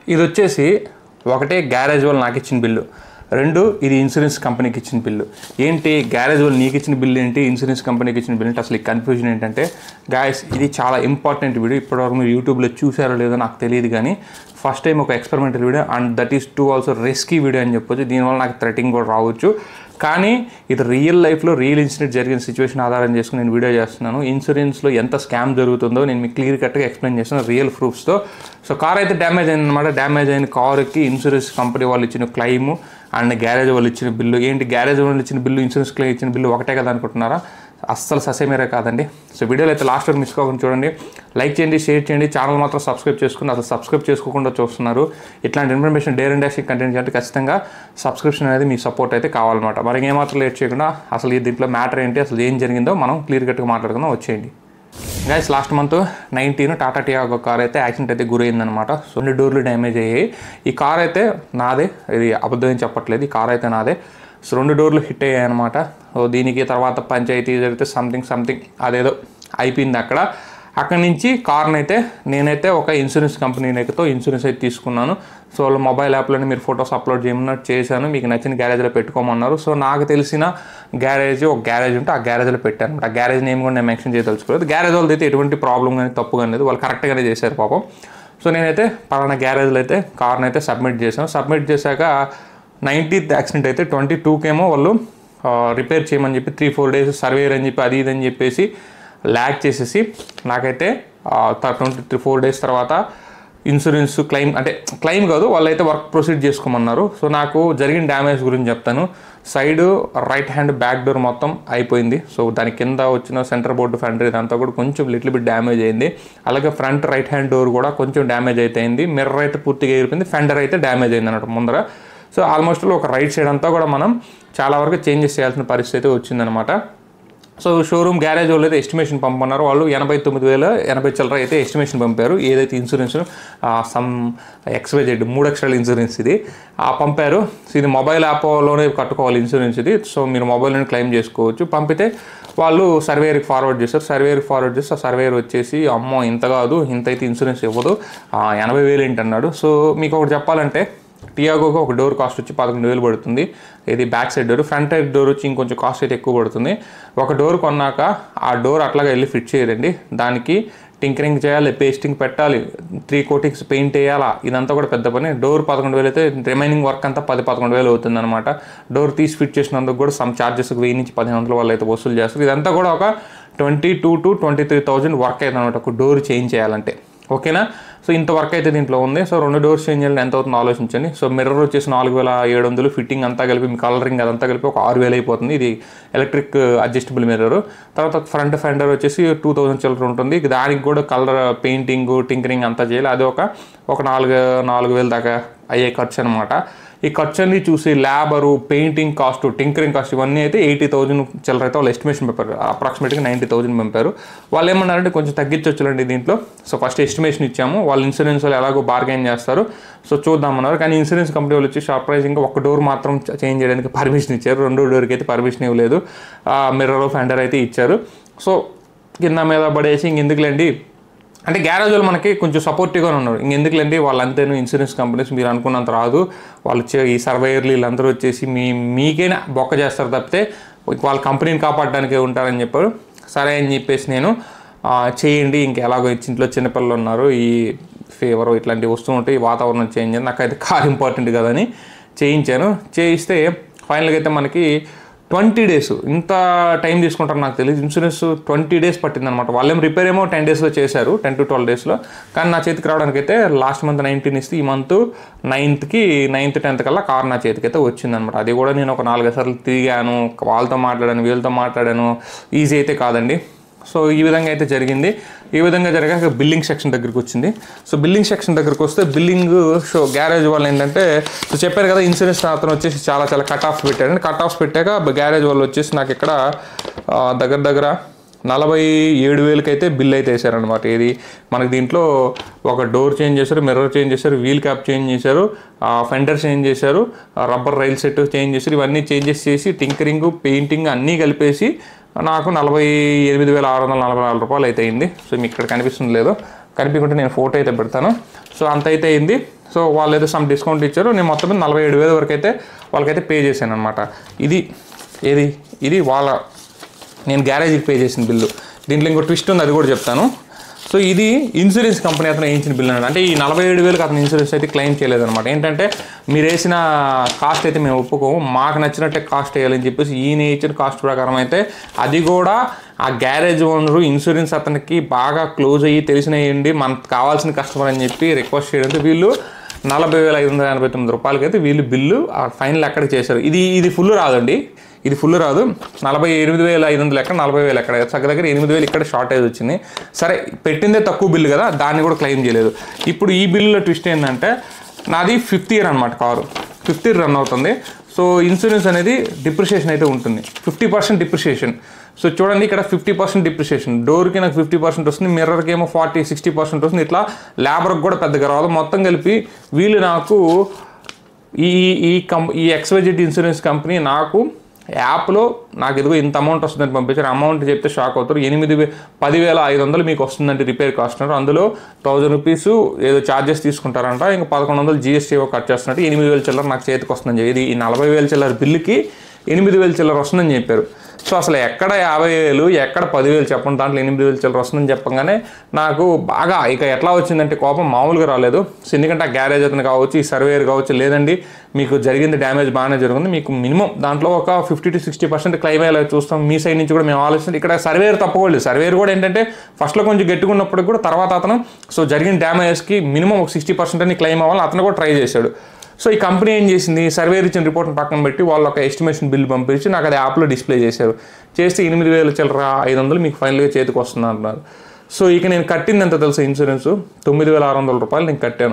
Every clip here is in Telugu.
ఇది వచ్చేసి ఒకటే గ్యారేజ్ వాళ్ళు నాకు ఇచ్చిన బిల్లు రెండు ఇది ఇన్సూరెన్స్ కంపెనీకి ఇచ్చిన బిల్లు ఏంటి గ్యారేజ్ వాళ్ళు నీకు ఇచ్చిన బిల్లు ఏంటి ఇన్సూరెన్స్ కంపెనీకి ఇచ్చిన బిల్లు ఏంటి అసలు ఈ కన్ఫ్యూజన్ ఏంటంటే గాయస్ ఇది చాలా ఇంపార్టెంట్ వీడియో ఇప్పటివరకు మీరు యూట్యూబ్లో చూసారో లేదో నాకు తెలియదు కానీ ఫస్ట్ టైం ఒక experimental video and that is too also risky video అని చెప్పొచ్చు దీనివల్ల నాకు థ్రెటింగ్ కూడా రావచ్చు కానీ ఇది రియల్ లైఫ్లో రియల్ ఇన్సిడెంట్ జరిగిన సిచ్యువేషన్ ఆధారం చేసుకుని నేను వీడియో చేస్తున్నాను ఇన్సూరెన్స్లో ఎంత స్కామ్ జరుగుతుందో నేను మీకు క్లియర్ కట్గా ఎక్స్ప్లెయిన్ చేస్తాను రియల్ ప్రూఫ్స్తో సో కార్ అయితే డ్యామేజ్ అయిందనమాట డ్యామేజ్ అయిన కార్కి ఇన్సూరెన్స్ కంపెనీ వాళ్ళు ఇచ్చిన క్లెయిమ్ అండ్ గ్యారేజ్ వాళ్ళు ఇచ్చిన బిల్లు ఏంటి గ్యారేజ్ వాళ్ళు ఇచ్చిన బిల్లు ఇన్సూరెన్స్ క్లెయిమ్ ఇచ్చిన బిల్లు ఒకటే కదా అనుకుంటున్నారా అస్సలు ససేమేరే కాదండి సో వీడియోలో అయితే లాస్ట్ వరకు మిస్ కాకుండా చూడండి లైక్ చేయండి షేర్ చేయండి ఛానల్ మాత్రం సబ్స్క్రైబ్ చేసుకుని అసలు సబ్స్క్రైబ్ చేసుకోకుండా చూస్తున్నారు ఇట్లాంటి information dare and dashing content చేయాలంటే ఖచ్చితంగా సబ్స్క్రిప్షన్ అనేది మీ సపోర్ట్ అయితే కావాలన్నమాట మరి ఏమాత్రం లేట్ చేయకుండా అసలు ఈ దీంట్లో మ్యాటర్ ఏంటి అసలు ఏం జరిగిందో మనం క్లియర్ కట్గా మాట్లాడుకుందాం వచ్చేయండి guys last month nineteen Tata Tiago car అయితే యాక్సిడెంట్ అయితే గురైందనమాట సో రెండు డోర్లు డ్యామేజ్ అయ్యాయి ఈ కార్ అయితే నాదే ఇది అబద్ధం ఏం చెప్పట్లేదు ఈ కార్ అయితే నాదే సో రెండు డోర్లు హిట్ అయ్యాయి అనమాట సో దీనికి తర్వాత పంచాయతీ జరిగితే సంథింగ్ సంథింగ్ అదేదో అయిపోయింది అక్కడ అక్కడి నుంచి కార్ని అయితే నేనైతే ఒక ఇన్సూరెన్స్ కంపెనీని అయితే ఇన్సూరెన్స్ అయితే తీసుకున్నాను సో వాళ్ళ మొబైల్ యాప్లోనే మీరు ఫొటోస్ అప్లోడ్ చేయమన్నట్టు చేశాను మీకు నచ్చిన గ్యారేజ్లో పెట్టుకోమన్నారు సో నాకు తెలిసిన గ్యారేజ్ ఒక గ్యారేజ్ ఉంటే ఆ గ్యారేజ్లో పెట్టాను ఆ గ్యారేజ్ నేమ్ కూడా నేను మెన్షన్ చేయదలుచుకోలేదు గ్యారేజ్ వాళ్ళది అయితే ఎటువంటి ప్రాబ్లం కానీ తప్పు కానీ లేదు వాళ్ళు కరెక్ట్గానే చేశారు పాపం సో నేనైతే పలానా గ్యారేజ్లో అయితే కార్ని అయితే సబ్మిట్ చేశాను సబ్మిట్ చేశాక నైన్టీన్త్ యాక్సిడెంట్ అయితే ట్వంటీ టూకేమో వాళ్ళు రిపేర్ చేయమని చెప్పి త్రీ ఫోర్ డేస్ సర్వేర్ అని చెప్పి అది ఇది అని చెప్పేసి ల్యాక్ చేసేసి నాకైతే ట్వంటీ త్రీ ఫోర్ డేస్ తర్వాత ఇన్సూరెన్స్ క్లెయిమ్ అంటే క్లెయిమ్ కాదు వాళ్ళైతే వర్క్ ప్రొసీడ్ చేసుకోమన్నారు సో నాకు జరిగిన డ్యామేజ్ గురించి చెప్తాను side right hand back door మొత్తం అయిపోయింది సో దాని కింద వచ్చిన సెంటర్ బోర్డు ఫెండర్ ఇదంతా కూడా కొంచెం లిటిల్ బిట్ డ్యామేజ్ అయింది అలాగే ఫ్రంట్ రైట్ హ్యాండ్ డోర్ కూడా కొంచెం డ్యామేజ్ అయితే అయింది మిర్రర్ అయితే పూర్తిగా ఎగిరిపోయింది ఫెండర్ అయితే డ్యామేజ్ అయింది అన్నట్టు ముందర సో ఆల్మోస్ట్ ఒక రైట్ సైడ్ అంతా కూడా మనం చాలా వరకు చేంజెస్ చేయాల్సిన పరిస్థితి అయితే వచ్చిందనమాట సో షోరూమ్ గ్యారేజ్ వాళ్ళు అయితే ఎస్టిమేషన్ పంపన్నారు వాళ్ళు ఎనభై తొమ్మిది వేల ఎనభై చిల్లర అయితే ఎస్టిమేషన్ పంపారు ఏదైతే ఇన్సూరెన్స్ సమ్ ఎక్స్వైజెడ్ మూడు అక్షరాల ఇన్సూరెన్స్ ఇది ఆ పంపారు సో ఇది మొబైల్ యాప్లోనే కట్టుకోవాలి ఇన్సూరెన్స్ ఇది సో మీరు మొబైల్లోనే క్లెయిమ్ చేసుకోవచ్చు పంపితే వాళ్ళు సర్వేర్కి ఫార్వర్డ్ చేస్తారు సర్వేర్కి ఫార్వర్డ్ చేస్తే ఆ సర్వేర్ వచ్చేసి అమ్మో ఇంత కాదు ఇంత అయితే ఇన్సూరెన్స్ ఇవ్వదు ఆ, ఎనభై వేలు ఏంటన్నాడు సో మీకు ఒకటి చెప్పాలంటే టియాగోకి ఒక డోర్ కాస్ట్ వచ్చి పదకొండు వేలు పడుతుంది ఇది back side door front side door వచ్చి ఇంకొంచెం కాస్ట్ అయితే ఎక్కువ పడుతుంది ఒక డోర్ కొన్నాక ఆ డోర్ అట్లాగా వెళ్ళి ఫిట్ చేయదండి దానికి టింకరింగ్ చేయాలి పేస్టింగ్ పెట్టాలి త్రీ కోటింగ్స్ పెయింట్ వేయాలా ఇదంతా కూడా పెద్ద పని డోర్ పదకొండు వేలు అయితే రిమైనింగ్ వర్క్ అంతా పది పదకొండు వేలు అవుతుంది అనమాట డోర్ తీసి ఫిట్ చేసినందుకు కూడా సమ్ ఛార్జెస్ వెయ్యి నుంచి పదిహేను వందల వాళ్ళు అయితే వసూలు చేస్తారు ఇదంతా కూడా ఒక twenty two to twenty three thousand work అవుతుంది అనమాట ఒక డోర్ చేంజ్ చేయాలంటే ఓకేనా సో ఇంత వర్క్ అయితే దీంట్లో ఉంది సో రెండు డోర్స్ చేంజ్ చేయాలి ఎంత అవుతుందో ఆలోచించండి సో మిర్రర్ వచ్చేసి నాలుగు వేల ఏడు వందలు ఫిట్టింగ్ అంతా కలిపి మీ కలరింగ్ అదంతా కలిపి ఒక ఆరు వేలు అయిపోతుంది ఇది ఎలక్ట్రిక్ అడ్జస్టబుల్ మిర్రర్ తర్వాత ఫ్రంట్ ఫెండర్ వచ్చేసి టూ థౌసండ్ చిల్లర ఉంటుంది దానికి కూడా కలర్ పెయింటింగ్ టింకరింగ్ అంతా చేయాలి అది ఒక ఒక నాలుగు నాలుగు వేలు దాకా అయ్యే ఖర్చు అనమాట ఈ ఖర్చు అన్ని చూసి labour painting cost tinkering cost ఇవన్నీ అయితే ఎయిటీ థౌజండ్ చిల్లర అయితే వాళ్ళు ఎస్టిమేషన్ పంపారు అప్రాక్సిమేట్గా నైంటీ థౌజండ్ పంపారు వాళ్ళు ఏమన్నారంటే కొంచెం తగ్గించవచ్చులండి దీంట్లో సో ఫస్ట్ ఎస్టిమేషన్ ఇచ్చాము వాళ్ళు ఇన్సూరెన్స్ వాళ్ళు ఎలాగో బార్గెన్ చేస్తారు సో చూద్దామన్నారు కానీ ఇన్సూరెన్స్ కంపెనీ వాళ్ళు వచ్చి సర్ప్రైజింగ్గా ఒక డోర్ మాత్రం చేంజ్ చేయడానికి పర్మిషన్ ఇచ్చారు రెండో డోర్కి అయితే పర్మిషన్ ఇవ్వలేదు మిర్రర్ ఫెండర్ అయితే ఇచ్చారు సో కింద మీద పడేసి ఇంక ఎందుకులేండి అంటే గ్యారేజ్ వాళ్ళు మనకి కొంచెం సపోర్టివ్గా ఉన్నారు ఇంకెందుకులేండి వాళ్ళంతేను ఇన్సూరెన్స్ కంపెనీస్ మీరు అనుకున్నంత రాదు వాళ్ళు వచ్చే ఈ సర్వేయర్లు వీళ్ళందరూ వచ్చేసి మీ మీకైనా బొక్క చేస్తారు తప్పితే వాళ్ళ కంపెనీని కాపాడడానికే ఉంటారని చెప్పారు సరే అని చెప్పేసి నేను ఆ, చేయండి ఇంక ఎలాగో ఇంట్లో చిన్నపిల్లలు ఉన్నారు ఈ ఫీవర్ ఇట్లాంటివి వస్తూ ఉంటాయి ఈ వాతావరణం చేంజ్ అయింది నాకైతే కార్ ఇంపార్టెంట్ కదని చేయించాను చేయిస్తే ఫైనల్గా అయితే మనకి ట్వంటీ డేస్ ఇంత టైం తీసుకుంటారు నాకు తెలియదు ఇన్సూరెన్స్ ట్వంటీ డేస్ పట్టింది అనమాట వాళ్ళేం రిపేర్ ఏమో టెన్ డేస్లో చేశారు టెన్ టు ట్వెల్వ్ డేస్లో కానీ నా చేతికి రావడానికి అయితే లాస్ట్ మంత్ నైన్టీన్ ఇస్తే ఈ మంత్ నైన్త్కి నైన్త్ టెన్త్ కల్లా కార్ నా చేతికి అయితే వచ్చిందనమాట అది కూడా నేను ఒక నాలుగైదు సార్లు తిరిగాను వాళ్ళతో మాట్లాడాను వీళ్ళతో మాట్లాడాను ఈజీ అయితే కాదండి సో ఈ విధంగా అయితే జరిగింది ఈ విధంగా జరిగాక బిల్లింగ్ సెక్షన్ దగ్గరికి వచ్చింది సో బిల్లింగ్ సెక్షన్ దగ్గరికి వస్తే బిల్లింగ్ షో గ్యారేజ్ వాళ్ళు ఏంటంటే సో చెప్పారు కదా ఇన్సూరెన్స్ అతను వచ్చేసి చాలా చాలా కట్ ఆఫ్ పెట్టాడు కట్ ఆఫ్ పెట్టాక గ్యారేజ్ వాళ్ళు వచ్చేసి నాకు ఇక్కడ ఆ, దగ్గర దగ్గర నలభై ఏడు వేలకి అయితే బిల్ అయితే వేశారనమాట ఇది మనకి దీంట్లో ఒక డోర్ చేంజ్ చేశారు మిర్రర్ చేంజ్ చేశారు వీల్ క్యాప్ చేంజ్ చేశారు ఫెండర్ చేంజ్ చేశారు రబ్బర్ రైల్ సెట్ చేంజ్ చేశారు ఇవన్నీ చేంజెస్ చేసి టింకరింగ్ పెయింటింగ్ అన్నీ కలిపేసి నాకు నలభై ఎనిమిది వేల ఆరు వందల నలభై నాలుగు రూపాయలు అయితే అయింది సో మీకు ఇక్కడ కనిపిస్తుంది లేదో కనిపించుకుంటే నేను ఫోటో అయితే పెడతాను సో అంత అయితే అయింది సో వాళ్ళు ఏదో సమ్ డిస్కౌంట్ ఇచ్చారు నేను మొత్తం మీద నలభై ఏడు వేల వరకు అయితే వాళ్ళకైతే పే చేశాను అనమాట ఇది ఏది ఇది వాళ్ళ నేను గ్యారేజ్కి పే చేసిన బిల్లు దీంట్లో ఇంకో ట్విస్ట్ ఉంది అది కూడా చెప్తాను సో ఇది ఇన్సూరెన్స్ కంపెనీ అతను వేయించిన బిల్ అన్నాడు అంటే ఈ నలభై ఏడు వేలకు అతను ఇన్సూరెన్స్ అయితే క్లెయిమ్ చేయలేదన్నమాట ఏంటంటే మీరు వేసిన కాస్ట్ అయితే మేము ఒప్పుకోము మాకు నచ్చినట్టే కాస్ట్ వేయాలని చెప్పేసి ఈయన ఇచ్చిన కాస్ట్ ప్రకారం అయితే అది కూడా ఆ గ్యారేజ్ ఓనరు ఇన్సూరెన్స్ అతనికి బాగా క్లోజ్ అయ్యి తెలిసినయండి మనకు కావాల్సిన కస్టమర్ అని చెప్పి రిక్వెస్ట్ చేయడంతో వీళ్ళు నలభై వేల ఐదు వందల ఎనభై తొమ్మిది రూపాయలకి అయితే వీళ్ళు బిల్లు ఆ ఫైనల్ ఎక్కడ చేశారు ఇది ఇది ఫుల్ రాదండి ఇది ఫుల్ రాదు నలభై ఎనిమిది వేల ఐదు వందలు ఎక్కడ నలభై వేలు ఎక్కడ దగ్గర దగ్గర ఎనిమిది వేలు ఇక్కడ షార్టేజ్ వచ్చింది సరే పెట్టిందే తక్కువ బిల్లు కదా దాన్ని కూడా క్లెయిమ్ చేయలేదు ఇప్పుడు ఈ బిల్లులో ట్విస్ట్ ఏంటంటే నాది ఫిఫ్త్ ఇయర్ అనమాట కారు ఫిఫ్త్ ఇయర్ రన్ అవుతుంది సో ఇన్సూరెన్స్ అనేది డిప్రిషియేషన్ అయితే ఉంటుంది ఫిఫ్టీ పర్సెంట్ డిప్రిషియేషన్ సో చూడండి ఇక్కడ ఫిఫ్టీ పర్సెంట్ డిప్రిషియేషన్ డోర్కి నాకు ఫిఫ్టీ పర్సెంట్ వస్తుంది మిర్రర్కి ఏమో ఫార్టీ సిక్స్టీ పర్సెంట్ వస్తుంది ఇట్లా ల్యాబర్కి కూడా పెద్దగా రాదు మొత్తం కలిపి వీళ్ళు నాకు ఈ ఈ కం ఈ ఎక్స్వైజెడ్ ఇన్సూరెన్స్ కంపెనీ నాకు యాప్లో నాకు ఇదిగో ఇంత అమౌంట్ వస్తుందని పంపించారు అమౌంట్ చెప్తే షాక్ అవుతారు ఎనిమిది వే పదివేల ఐదు వందలు మీకు వస్తుందంటే రిపేర్ కాస్ట్ అన్నారు అందులో థౌజండ్ రూపీస్ ఏదో ఛార్జెస్ తీసుకుంటారంట ఇంకా పదకొండు వందలు జీఎస్టీ కట్ చేస్తున్నట్టు ఎనిమిది వేల చిల్లర నాకు చేతికి వస్తుందని చెప్పి ఇది ఈ నలభై వేల చిల్లర బిల్లుకి ఎనిమిది వేల చిల్లర వస్తుందని చెప్పారు సో అసలు ఎక్కడ యాభై వేలు ఎక్కడ పదివేలు చెప్పండి దాంట్లో ఎనిమిది వేలు చిల్లర వస్తుందని చెప్పగానే నాకు బాగా ఇక ఎట్లా వచ్చిందంటే కోపం మామూలుగా రాలేదు సో ఎందుకంటే ఆ గ్యారేజ్ అతను కావచ్చు ఈ సర్వేయర్ కావచ్చు లేదండి మీకు జరిగింది డ్యామేజ్ బాగానే జరిగింది మీకు మినిమం దాంట్లో ఒక fifty to sixty percent claim అయ్యేలా చూస్తాం మీ సైడ్ నుంచి కూడా మేము ఆలోచించి ఇక్కడ సర్వేయర్ తప్పకూడదు సర్వేయర్ కూడా ఏంటంటే ఫస్ట్లో కొంచెం గట్టిగున్నప్పటికి కూడా తర్వాత అతను సో జరిగిన డ్యామేజెస్కి మినిమం ఒక సిక్స్టీ పర్సెంట్ అని క్లెయిమ్ అవ్వాలని అతను కూడా ట్రై చేశాడు సో ఈ కంపెనీ ఏం చేసింది సర్వేర్ ఇచ్చిన రిపోర్ట్ని పక్కన పెట్టి వాళ్ళు ఒక ఎస్టిమేషన్ బిల్ పంపించి నాకు అది యాప్లో డిస్ప్లే చేశారు చేస్తే ఎనిమిది వేల చిల్లర ఐదు వందలు మీకు ఫైనల్గా చేతికి వస్తుంది అంటున్నారు సో ఇక నేను కట్టింది ఎంత తెలుసా ఇన్సూరెన్స్ తొమ్మిది వేల ఆరు వందల రూపాయలు నేను కట్టాను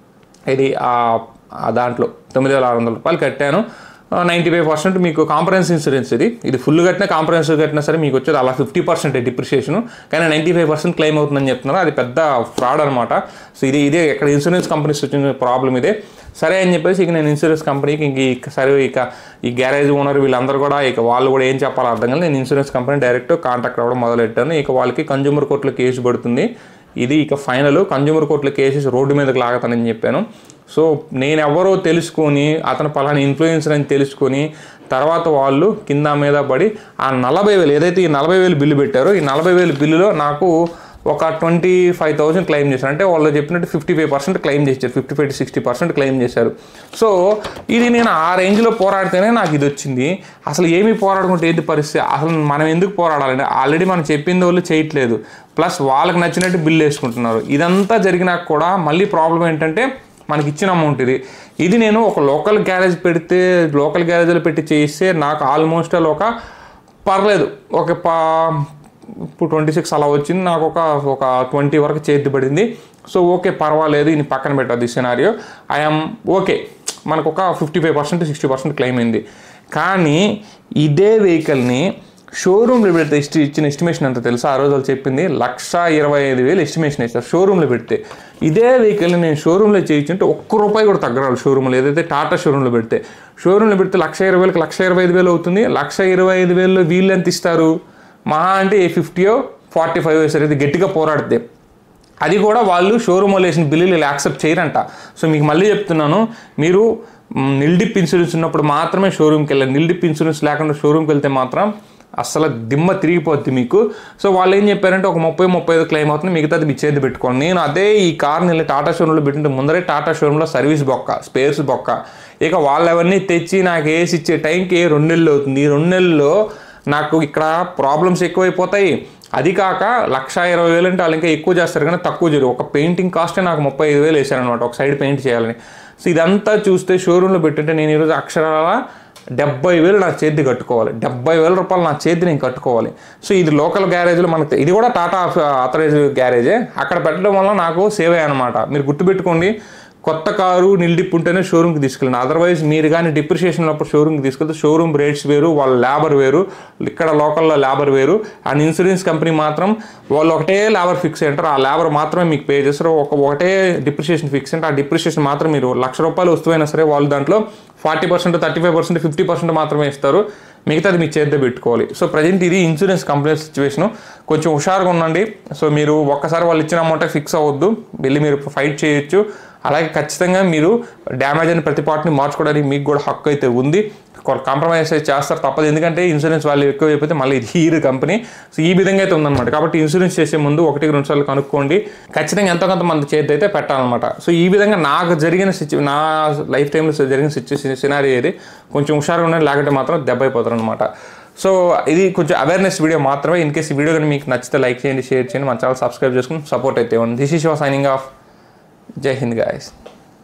ఇది ఆ- ఆ దాంట్లో తొమ్మిది వేల ఆరు వందల రూపాయలు కట్టాను నైంటీ ఫైవ్ పర్సెంట్ మీకు కాంపరెన్స్ ఇన్సూరెన్స్ ఇది ఇది ఫుల్ కట్టినా కాంపరెన్స్ కట్టినా సరే మీకు వచ్చేది అలా ఫిఫ్టీ పర్సెంట్ డిప్రిషియేషన్ కానీ నైంటీ ఫైవ్ పర్సెంట్ క్లెయిమ్ అవుతుందని చెప్తున్నారు అది పెద్ద ఫ్రాడ్ అనమాట సో ఇది ఇదే ఇక్కడ ఇన్సూరెన్స్ కంపెనీస్ వచ్చిన ప్రాబ్లం ఇదే సరే అని చెప్పేసి ఇక నేను ఇన్సూరెన్స్ కంపెనీకి ఇంక ఇక సరే ఇక ఈ గ్యారేజ్ ఓనర్ వీళ్ళందరూ కూడా ఇక వాళ్ళు కూడా ఏం చెప్పాలో అర్థం కాదు నేను ఇన్సూరెన్స్ కంపెనీ డైరెక్ట్ కాంటాక్ట్ అవ్వడం మొదలెట్టాను ఇక వాళ్ళకి కన్జ్యూమర్ కోర్టులో కేసు పడుతుంది ఇది ఇక ఫైనల్ కన్జ్యూమర్ కోర్టులో కేసెస్ రోడ్డు మీదకి లాగతానని చెప్పాను సో నేను ఎవరో తెలుసుకొని అతను పలానా ఇన్ఫ్లుయెన్సర్ అని తెలుసుకొని తర్వాత వాళ్ళు కింద మీద పడి ఆ నలభై వేలు ఏదైతే ఈ నలభై వేలు బిల్లు పెట్టారో ఈ నలభై వేలు బిల్లులో నాకు ఒక ట్వంటీ ఫైవ్ థౌసండ్ క్లెయిమ్ చేశారు అంటే వాళ్ళు చెప్పినట్టు ఫిఫ్టీ ఫైవ్ పర్సెంట్ క్లెయిమ్ చేశారు fifty five to sixty percent claim చేశారు సో ఇది నేను ఆ రేంజ్లో పోరాడితేనే నాకు ఇది వచ్చింది అసలు ఏమి పోరాడుకుంటే ఏంటి పరిస్థితి అసలు మనం ఎందుకు పోరాడాలంటే ఆల్రెడీ మనం చెప్పింది వాళ్ళు చేయట్లేదు ప్లస్ వాళ్ళకి నచ్చినట్టు బిల్ వేసుకుంటున్నారు ఇదంతా జరిగినా కూడా మళ్ళీ ప్రాబ్లం ఏంటంటే మనకి ఇచ్చిన అమౌంట్ ఇది ఇది నేను ఒక లోకల్ గ్యారేజ్ పెడితే లోకల్ గ్యారేజ్లో పెట్టి చేస్తే నాకు ఆల్మోస్ట్ అలా ఒక పర్లేదు ఒక పా ఇప్పుడు ట్వంటీ సిక్స్ అలా వచ్చింది నాకు ఒక ఒక ట్వంటీ వరకు చేతి పడింది సో ఓకే పర్వాలేదు ఇది పక్కన పెట్టద్దు ఈ సినారియో ఐఎమ్ ఓకే మనకు ఒక fifty five percent sixty percent claim అయింది కానీ ఇదే వెహికల్ని షోరూమ్లో పెడితే ఇష్ట ఇచ్చిన ఎస్టిమేషన్ ఎంత తెలుసా ఆ రోజు వాళ్ళు చెప్పింది లక్ష ఇరవై ఐదు వేలు ఎస్టిమేషన్ ఇస్తారు షోరూమ్లో పెడితే ఇదే వెహికల్ని నేను షోరూంలో చేయించుంటే ఒక్క రూపాయి కూడా తగ్గరాదు షోరూంలో ఏదైతే టాటా షోరూంలో పెడితే షోరూంలో పెడితే లక్ష ఇరవై వేలకు లక్ష ఇరవై ఐదు వేలు అవుతుంది లక్ష ఇరవై ఐదు వేలు వీళ్ళు ఎంత ఇస్తారు మహా అంటే ఏ ఫిఫ్టీయో ఫార్టీ ఫైవ్ వేసారు ఇది గట్టిగా పోరాడితే అది కూడా వాళ్ళు షోరూమ్ వాళ్ళు వేసిన బిల్లులు ఇలా యాక్సెప్ట్ చేయరంట సో మీకు మళ్ళీ చెప్తున్నాను మీరు మ్, నిల్డిప్ ఇన్సూరెన్స్ ఉన్నప్పుడు మాత్రమే షోరూమ్కి వెళ్ళాలి నిల్డిప్ ఇన్సూరెన్స్ లేకుండా షోరూమ్కి వెళ్తే మాత్రం అసలు దిమ్మ తిరిగిపోద్ది మీకు సో వాళ్ళు ఏం చెప్పారంటే ఒక ముప్పై ముప్పై ఐదు క్లెయిమ్ అవుతుంది మిగతాది మీ చేతి పెట్టుకోండి నేను అదే ఈ కార్ని వెళ్ళి టాటా షోరూంలో పెట్టింటే ముందరే టాటా షోరూంలో సర్వీస్ బొక్క స్పేర్స్ బొక్క ఇక వాళ్ళు అవన్నీ తెచ్చి నాకు వేసి ఇచ్చే టైంకి రెండు నెలలు అవుతుంది ఈ రెండు నెలల్లో నాకు ఇక్కడ ప్రాబ్లమ్స్ ఎక్కువైపోతాయి అది కాక లక్ష ఇరవై వేలు అంటే వాళ్ళు ఇంకా ఎక్కువ చేస్తారు కానీ తక్కువ చేయరు ఒక పెయింటింగ్ కాస్టే నాకు ముప్పై ఐదు వేలు వేసారనమాట ఒక సైడ్ పెయింట్ చేయాలని సో ఇదంతా చూస్తే షోరూంలో పెట్టుంటే నేను ఈరోజు అక్షరాల డెబ్బై వేలు నా చేతి కట్టుకోవాలి డెబ్బై వేల రూపాయలు నా చేతి నేను కట్టుకోవాలి సో ఇది లోకల్ గ్యారేజ్లో మనకు ఇది కూడా టాటా అథరైజ్ గ్యారేజే అక్కడ పెట్టడం వల్ల నాకు సేవ్ అనమాట మీరు గుర్తుపెట్టుకోండి కొత్త కారు నిల్డిప్ ఉంటేనే షోరూమ్కి తీసుకెళ్ళండి అదర్వైజ్ మీరు కానీ డిప్రిషియేషన్ ఉన్నప్పుడు షోరూమ్కి తీసుకెళ్తే షోరూమ్ రేట్స్ వేరు వాళ్ళ లేబర్ వేరు ఇక్కడ లోకల్లో లేబర్ వేరు అండ్ ఇన్సూరెన్స్ కంపెనీ మాత్రం వాళ్ళు ఒకటే లేబర్ ఫిక్స్ అంటారు ఆ లేబర్ మాత్రమే మీకు పే చేస్తారు ఒక ఒకటే డిప్రిషియేషన్ ఫిక్స్ అంటే ఆ డిప్రిషియేషన్ మాత్రం మీరు లక్ష రూపాయలు వస్తువైనా సరే వాళ్ళు దాంట్లో forty percent thirty five percent fifty percent మాత్రమే ఇస్తారు మిగతాది మీ చేతితో పెట్టుకోవాలి సో ప్రజెంట్ ఇది ఇన్సూరెన్స్ కంపెనీ సిచ్యువేషన్ కొంచెం హుషారుగా ఉండండి సో మీరు ఒక్కసారి వాళ్ళు ఇచ్చిన అమౌంట్ ఫిక్స్ అవ్వద్దు వెళ్ళి మీరు ఫైట్ చేయొచ్చు అలాగే ఖచ్చితంగా మీరు డ్యామేజ్ అయిన ప్రతి పార్ట్ని మార్చుకోవడానికి మీకు కూడా హక్కు అయితే ఉంది కాంప్రమైజ్ అయితే చేస్తారు తప్పదు ఎందుకంటే ఇన్సూరెన్స్ వాళ్ళు ఎక్కువ అయిపోతే మళ్ళీ ఇది హీర్ కంపెనీ సో ఈ విధంగా అయితే ఉందన్నమాట కాబట్టి ఇన్సూరెన్స్ చేసే ముందు ఒకటికి రెండు సార్లు కనుక్కోండి ఖచ్చితంగా ఎంతో కొంత మంది చేతి అయితే పెట్టాలన్నమాట సో ఈ విధంగా నాకు జరిగిన సిచ్యు నా లైఫ్ టైంలో జరిగిన సిచ్యువేషన్ సినారీ ఇది కొంచెం హుషారుగా ఉండండి లేకుంటే మాత్రం దెబ్బ అయిపోతారు అనమాట సో ఇది కొంచెం అవేర్నెస్ వీడియో మాత్రమే ఇన్ కేసు ఈ వీడియో కానీ మీకు నచ్చితే లైక్ చేయండి షేర్ చేయండి మన ఛానల్ సబ్స్క్రైబ్ చేసుకుని సపోర్ట్ అయితే ఇవ్వండి this is your signing off Jai Hind guys